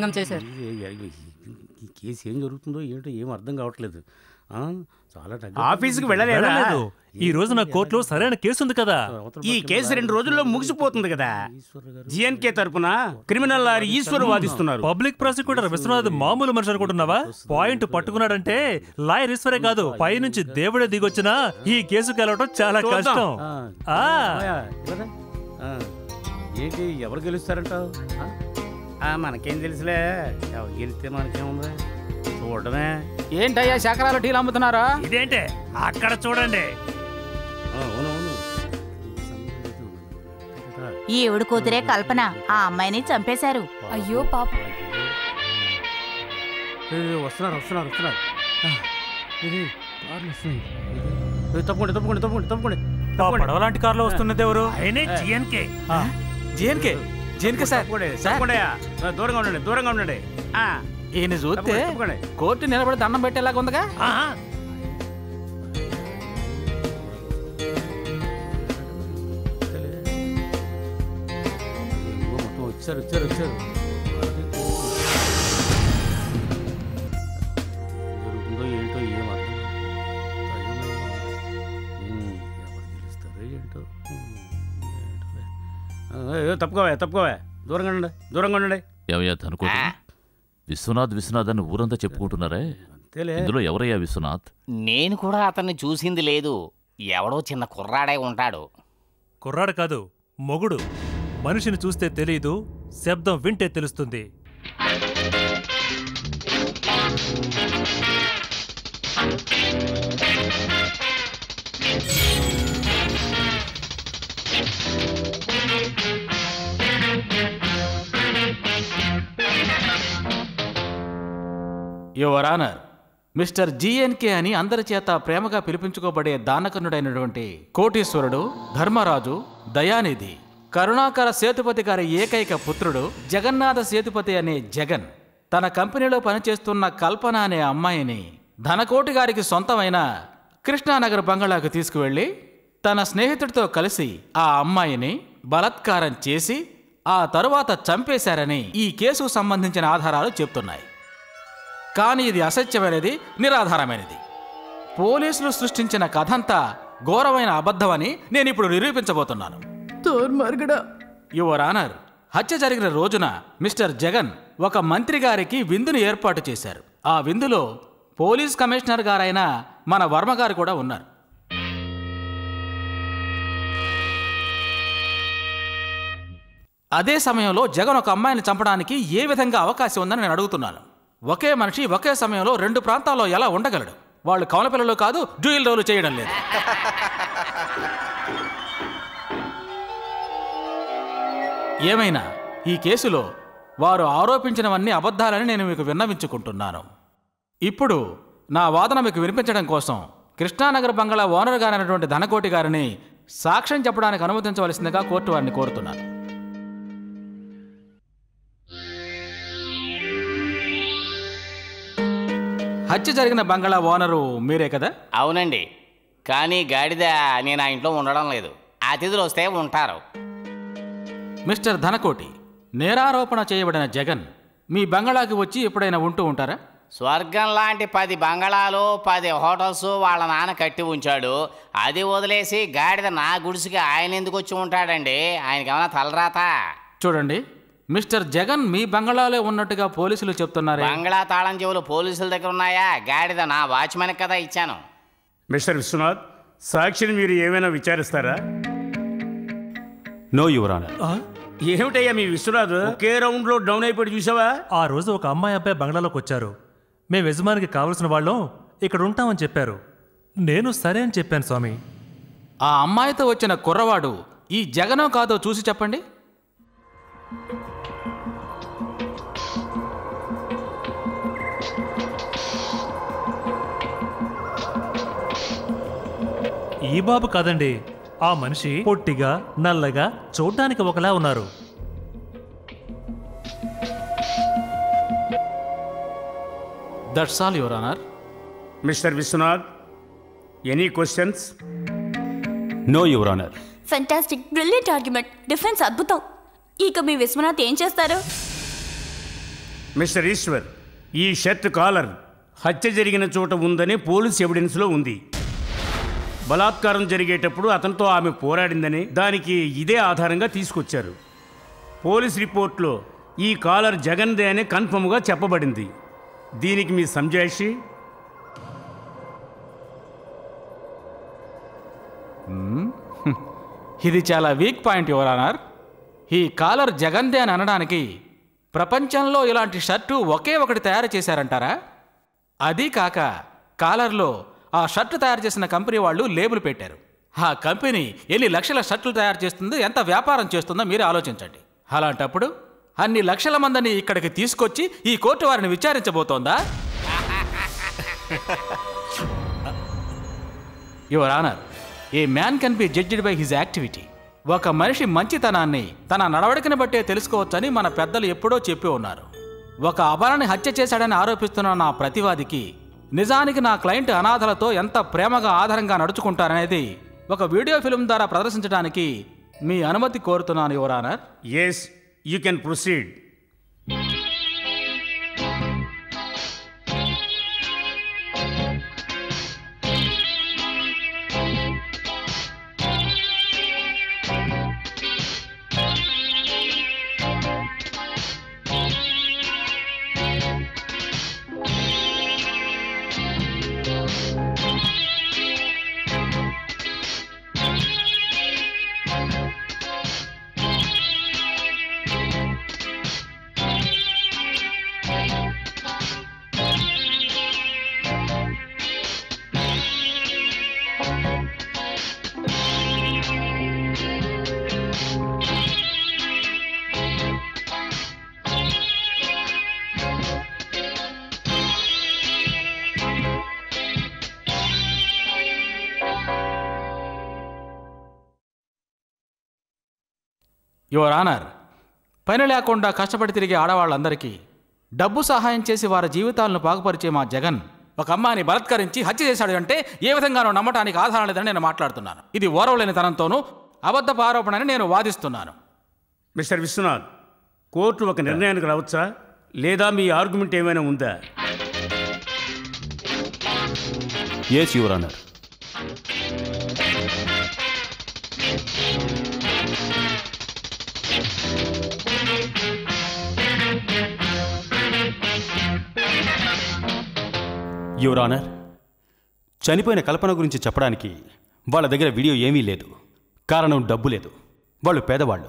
మానభంగం చేశారు ఈ- ఈ- ఈ కేసు ఏం జరుగుతుందో ఏంటో ఏం అర్థం కావట్లేదు ఆ, చాలా టగ్ ఆఫీస్కి వెళ్ళలేదా వెళ్ళలేదు ఈ రోజు నా కోర్టులో సరైన కేసు ఉంది కదా ఈ కేసు రెండు రోజుల్లో ముగిసిపోతుంది కదా జిఎన్కే తరపున క్రిమినల్ లాయర్ ఈశ్వర్ వాదిస్తున్నారు పబ్లిక్ ప్రాసిక్యూటర్ విశ్వనాథ్ మామూలు మనిషి అనుకుంటున్నావా పాయింట్ పట్టుకున్నాడంటే లాయర్ ఈశ్వరే కాదు పై నుంచి దేవుడే దిగొచ్చినా ఈ కేసు గెలవడం చాలా చూద్దాం. కష్టం ఆ, ఆ అమ్మయ్య, ఇవ్వరా? ఆ, ఏంటి ఎవరు గెలుస్తారంటావు ఆ? ఆ, మనకేం తెలుసులే ఎవరు గెలిస్తే మనకేముంది చూడడమే ఏంటయ్యా శకరాలు టీలు అమ్ముతున్నారా ఇదేంటే అక్కడ చూడండి ఆ, అవును అవును ఈవిడ కూతురే కల్పన ఆ అమ్మాయిని చంపేశారు అయ్యో పాప ఏ, వస్తున్నారు వస్తున్నారు వస్తున్నారు ఆ, ఇది కార్లు వస్తున్నాయి ఇది. ఏ, తప్పకుండా తప్పకుండా తప్పకుండా తప్పకుండా తప్పకుండా పడవలాంటి కారులో వస్తున్నది ఎవరు ఆయనే జిఎన్కే జేన్కే జేన్కే సార్ తప్పకుండా సార్ తప్పకుండా ఆ, దూరంగా ఉండండి దూరంగా ఉండండి ఆ, ఈయన చూస్తే తప్పకుండా, తప్పకుండా. కోర్టు నిలబడి దండం పెట్టేలాగా ఉందిగా ఏమో మొత్తం వచ్చారు వచ్చారు వచ్చారు జరుగుతుందో ఏంటో ఏం అర్థం కాదు. ఉమ్, ఎవరు గెలుస్తారో ఏంటో ఉమ్, ఏంటోలే. ఆ, ఏ, తప్పుకోవా తప్పుకోవా దూరంగా ఉండండి దూరంగా ఉండండి ఏమయ్యా అనుకోటి విశ్వనాథ్ విశ్వనాథ్ అని ఊరంతా చెప్పుకుంటున్నారే అంతేలే ఇందులో ఎవరయ్యా విశ్వనాథ్ నేను కూడా అతన్ని చూసింది లేదు ఎవడో చిన్న కుర్రాడే ఉంటాడు కుర్రాడు కాదు మొగుడు మనిషిని చూస్తే తెలియదు శబ్దం వింటే తెలుస్తుంది యువర్ ఆనర్ మిస్టర్ జిఎన్కే అని అందరి చేత ప్రేమగా పిలిపించుకోబడే దానకన్నుడైనటువంటి కోటీశ్వరుడు ధర్మరాజు దయానిధి కరుణాకర సేతుపతి గారి ఏకైక పుత్రుడు జగన్నాథ సేతుపతి అనే జగన్ తన కంపెనీలో పనిచేస్తున్న కల్పన అనే అమ్మాయిని ధనకోటి గారికి సొంతమైన కృష్ణానగర్ బంగళాకు తీసుకువెళ్ళి తన స్నేహితుడితో కలిసి ఆ అమ్మాయిని బలాత్కారం చేసి ఆ తరువాత చంపేశారని ఈ కేసుకు సంబంధించిన ఆధారాలు చెప్తున్నాయి కానీ ఇది అసత్యమైనది నిరాధారమైనది పోలీసులు సృష్టించిన కథంతా ఘోరమైన అబద్ధమని నేను ఇప్పుడు నిరూపించబోతున్నాను యువర్ ఆనర్ హత్య జరిగిన రోజున మిస్టర్ జగన్ ఒక మంత్రి గారికి విందును ఏర్పాటు చేశారు ఆ విందులో పోలీస్ కమిషనర్ గారైన మన వర్మ గారు కూడా ఉన్నారు అదే సమయంలో జగన్ ఒక అమ్మాయిని చంపడానికి ఏ విధంగా అవకాశం ఉందని నేను అడుగుతున్నాను ఒకే మనిషి ఒకే సమయంలో రెండు ప్రాంతాల్లో ఎలా ఉండగలడు వాళ్ళు కవల పిల్లలు కాదు డ్యూయల్ రోలు చేయడం లేదు ఏమైనా ఈ కేసులో వారు ఆరోపించినవన్నీ అబద్ధాలని నేను మీకు విన్నవించుకుంటున్నాను ఇప్పుడు నా వాదన మీకు వినిపించడం కోసం కృష్ణానగర్ బంగళా ఓనర్ గారైనటువంటి ధనకోటి గారిని సాక్ష్యం చెప్పడానికి అనుమతించవలసిందిగా కోర్టు వారిని కోరుతున్నాను హత్య జరిగిన బంగళా ఓనరు మీరే కదా అవునండి కానీ గాడిద నేను ఆ ఇంట్లో ఉండడం లేదు అతిథులు వస్తే ఉంటారు మిస్టర్ ధనకోటి నేరారోపణ చేయబడిన జగన్ మీ బంగళాకి వచ్చి ఎప్పుడైనా ఉంటూ ఉంటారా స్వర్గం లాంటి పది బంగళాలు పది హోటల్స్ వాళ్ళ నాన్న కట్టి ఉంచాడు అది వదిలేసి గాడిద నా గుడిసికి ఆయన ఎందుకు వచ్చి ఉంటాడండి ఆయనకి ఏమైనా తలరాత చూడండి మిస్టర్ జగన్ మీ బంగళాలో ఉన్నట్టుగా పోలీసులు చెప్తున్నారే బంగళా తాళం చెవులు పోలీసుల దగ్గర ఉన్నాయా గాడిద నా వాచ్మెన్ కదా ఇచ్చాను మిస్టర్ విశ్వనాథ్ సాక్షిని మీరు ఏమైనా విచారిస్తారా నో యువర్ ఆనర్ ఏమిటయ్యా మీ విశ్వనాథ్ ఒకే రౌండ్ లో డౌన్ అయిపోయి చూసావా ఆ రోజు ఒక అమ్మాయి అబ్బాయి బంగ్లాలోకి వచ్చారు మేము యజమానికి కావలసిన వాళ్ళం ఇక్కడ ఉంటామని చెప్పారు నేను సరే అని చెప్పాను స్వామి ఆ అమ్మాయితో వచ్చిన కుర్రవాడు ఈ జగనో కాదో చూసి చెప్పండి ఈ బాబు కాదండి ఆ మనిషి పొట్టిగా నల్లగా చూడ్డానికి ఒకలా ఉన్నారు that's all your honour mister Viswanath any questions no your honour fantastic brilliant argument defence అద్భుతం ఇక మీ విశ్వనాథ్ ఏం చేస్తారు మిస్టర్ ఈశ్వర్ ఈ షర్ట్ కాలర్ హత్య జరిగిన చోట ఉందని పోలీస్ ఎవిడెన్స్లో ఉంది బలాత్కారం జరిగేటప్పుడు అతనితో ఆమె పోరాడిందని దానికి ఇదే ఆధారంగా తీసుకొచ్చారు పోలీస్ రిపోర్ట్లో ఈ కాలర్ జగన్దే అని కన్ఫర్మ్గా చెప్పబడింది దీనికి మీ సంజాయిషి ఇది చాలా వీక్ పాయింట్ యువర్ ఆనర్ ఈ కాలర్ జగన్దే అని అనడానికి ప్రపంచంలో ఇలాంటి షర్టు ఒకే ఒకటి తయారు చేశారంటారా అది కాక కాలర్లో ఆ షర్టు తయారు చేసిన కంపెనీ వాళ్ళు లేబుల్ పెట్టారు ఆ కంపెనీ ఎన్ని లక్షల షర్టులు తయారు చేస్తుందో ఎంత వ్యాపారం చేస్తుందో మీరే ఆలోచించండి అలాంటప్పుడు అన్ని లక్షల మందిని ఇక్కడికి తీసుకొచ్చి ఈ కోర్టు వారిని విచారించబోతోందా your honour a man can be judged by his activity ఒక మనిషి మంచితనాన్ని తన నడవడికని బట్టే తెలుసుకోవచ్చని మన పెద్దలు ఎప్పుడో చెప్పి ఉన్నారు ఒక అబలని హత్య చేశాడని ఆరోపిస్తున్న నా ప్రతివాదికి నిజానికి నా క్లయింట్ అనాథలతో ఎంత ప్రేమగా ఆధారంగా నడుచుకుంటారనేది ఒక వీడియో ఫిల్మ్ ద్వారా ప్రదర్శించడానికి మీ అనుమతి కోరుతున్నాను your honour yes you can proceed your honour పని లేకుండా కష్టపడి తిరిగే ఆడవాళ్ళందరికీ డబ్బు సహాయం చేసి వారి జీవితాలను బాగుపరిచే మా జగన్ ఒక అమ్మాయిని బలత్కరించి హత్య చేశాడు అంటే ఏ విధంగానూ నమ్మటానికి ఆధారం లేదని నేను మాట్లాడుతున్నాను ఇది ఓరవలేని తనంతోనూ అబద్ధపు ఆరోపణని నేను వాదిస్తున్నాను మిస్టర్ విశ్వనాథ్ కోర్టు ఒక నిర్ణయానికి రావచ్చా లేదా మీ ఆర్గ్యుమెంట్ ఏమైనా ఉందా yes your honour your honour చనిపోయిన కల్పన గురించి చెప్పడానికి వాళ్ళ దగ్గర వీడియో ఏమీ లేదు కారణం డబ్బు లేదు వాళ్ళు పేదవాళ్ళు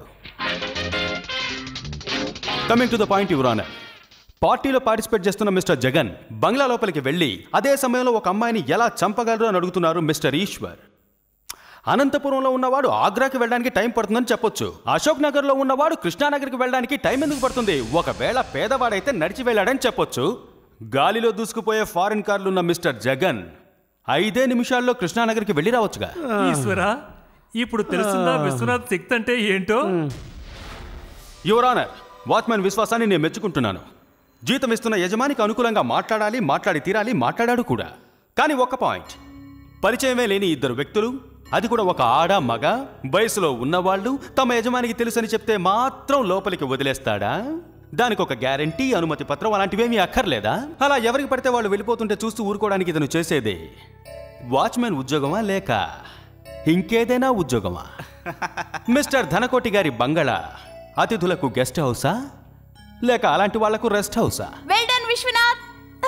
coming to the point your honour పార్టీలో పార్టిసిపేట్ చేస్తున్న మిస్టర్ జగన్ బంగ్లా లోపలికి వెళ్ళి అదే సమయంలో ఒక అమ్మాయిని ఎలా చంపగలరు అని అడుగుతున్నారు మిస్టర్ ఈశ్వర్ అనంతపురంలో ఉన్నవాడు ఆగ్రాకి వెళ్ళడానికి టైం పడుతుందని చెప్పొచ్చు అశోక్ నగర్లో ఉన్నవాడు కృష్ణానగర్కి వెళ్ళడానికి టైం ఎందుకు పడుతుంది ఒకవేళ పేదవాడైతే నడిచి వెళ్ళాడని చెప్పొచ్చు గాలిలో దూసుకుపోయే ఫారిన్ కార్లు ఉన్న మిస్టర్ జగన్ ఐదే నిమిషాల్లో కృష్ణానగర్కి వెళ్ళి రావచ్చుగా ఈశ్వరా ఇప్పుడు తెలుస్తుందా విశ్వనాథ్ శక్తి అంటే ఏంటో యువర్ ఆనర్ వాచ్మెన్ విశ్వాసాన్ని నేను మెచ్చుకుంటున్నాను జీతం ఇస్తున్న యజమానికి అనుకూలంగా మాట్లాడాలి మాట్లాడి తీరాలి మాట్లాడాడు కూడా కానీ ఒక్క పాయింట్ పరిచయమే లేని ఇద్దరు వ్యక్తులు అది కూడా ఒక ఆడ మగ వయసులో ఉన్నవాళ్ళు తమ యజమానికి తెలుసని చెప్తే మాత్రం లోపలికి వదిలేస్తాడా దానికి ఒక గ్యారంటీ అనుమతి పత్రం అలాంటివేమీ అక్కర్లేదా అలా ఎవరికి పడితే వాళ్ళు వెళ్ళిపోతుంటే చూస్తూ ఊరుకోవడానికి ఇతను చేసేదే వాచ్మెన్ ఉద్యోగమా లేక ఇంకేదైనా ఉద్యోగమా మిస్టర్ ధనకోటి గారి బంగళా అతిథులకు గెస్ట్ హౌసా లేక అలాంటి వాళ్లకు రెస్ట్ హౌసా well done Vishwanath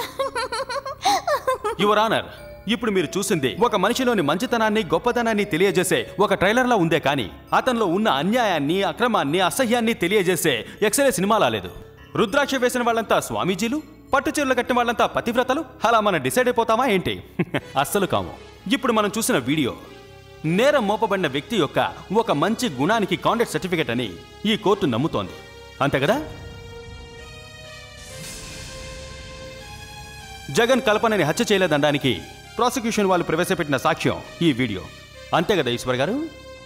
your honour ఇప్పుడు మీరు చూసింది ఒక మనిషిలోని మంచితనాన్ని గొప్పతనాన్ని తెలియజేసే ఒక ట్రైలర్లా ఉందే కానీ అతనిలో ఉన్న అన్యాయాన్ని అక్రమాన్ని అసహ్యాన్ని తెలియజేసే ఎక్స్రే సినిమాలా లేదు రుద్రాక్ష వేసిన వాళ్ళంతా స్వామీజీలు పట్టు చీరలు కట్టిన వాళ్ళంతా పతివ్రతలు అలా మనం డిసైడ్ అయిపోతామా ఏంటి అస్సలు కాము ఇప్పుడు మనం చూసిన వీడియో నేరం మోపబడిన వ్యక్తి యొక్క ఒక మంచి గుణానికి కాంటాక్ట్ సర్టిఫికేట్ అని ఈ కోర్టు నమ్ముతోంది అంతే కదా జగన్ కల్పనని హత్య చేయలేదనడానికి ప్రాసిక్యూషన్ వాళ్ళు ప్రవేశపెట్టిన సాక్ష్యం ఈ వీడియో అంతే కదా Eshwar garu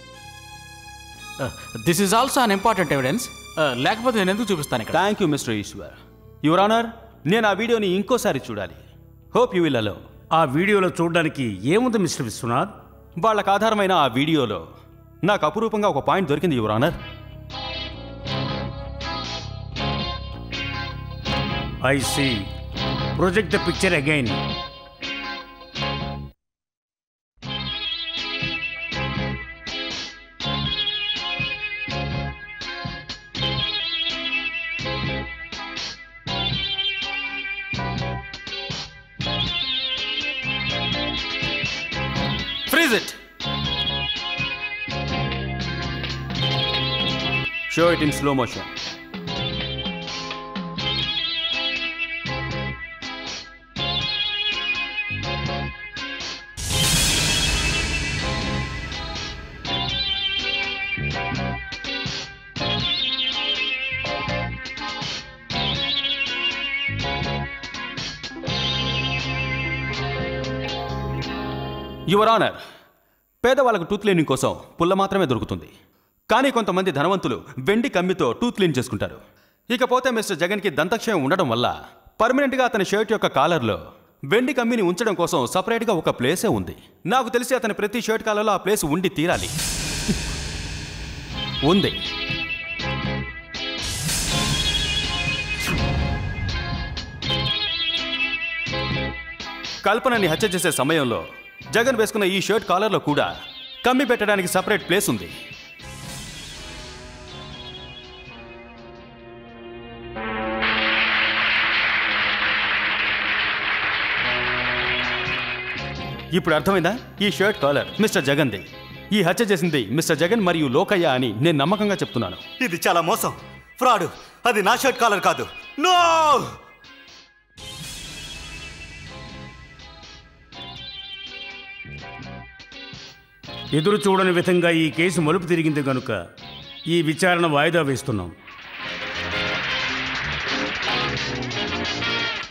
this is also an important evidence లేకపోతే నేను ఎందుకు చూపిస్తాను ఇక్కడ thank you mister Eshwar your honour నేను ఆ వీడియోని ఇంకోసారి చూడాలి హోప్ యూ విల్ అలో ఆ వీడియోలో చూడడానికి ఏముంది మిస్టర్ విశ్వనాథ్ వాళ్ళకు ఆధారమైన ఆ వీడియోలో నాకు అపురూపంగా ఒక పాయింట్ దొరికింది your honour I see project the picture again freeze it show it in slow motion your honour పేదవాళ్ళకు టూత్ క్లీనింగ్ కోసం పుల్ల మాత్రమే దొరుకుతుంది కానీ కొంతమంది ధనవంతులు వెండి కమ్మితో టూత్ క్లీన్ చేసుకుంటారు ఇకపోతే మిస్టర్ జగన్కి దంతక్షయం ఉండడం వల్ల పర్మనెంట్గా అతని షర్ట్ యొక్క కాలర్లో వెండి కమ్మిని ఉంచడం కోసం సపరేట్గా ఒక ప్లేసే ఉంది నాకు తెలిసి అతని ప్రతి షర్ట్ కాలర్లో ఆ ప్లేస్ ఉండి తీరాలి ఉంది కల్పనని హత్య చేసే సమయంలో జగన్ వేసుకున్న ఈ షర్ట్ కాలర్లో కూడా కమ్మి పెట్టడానికి సపరేట్ ప్లేస్ ఉంది ఇప్పుడు అర్థమైందా ఈ షర్ట్ కాలర్ మిస్టర్ జగన్ది ఈ హత్య చేసింది మిస్టర్ జగన్ మరియు లోకయ్య అని నేను నమ్మకంగా చెప్తున్నాను ఇది చాలా మోసం ఫ్రాడ్ అది నా షర్ట్ కాలర్ కాదు నో ఎదురు చూడని విధంగా ఈ కేసు మలుపు తిరిగింది కనుక ఈ విచారణ వాయిదా వేస్తున్నాం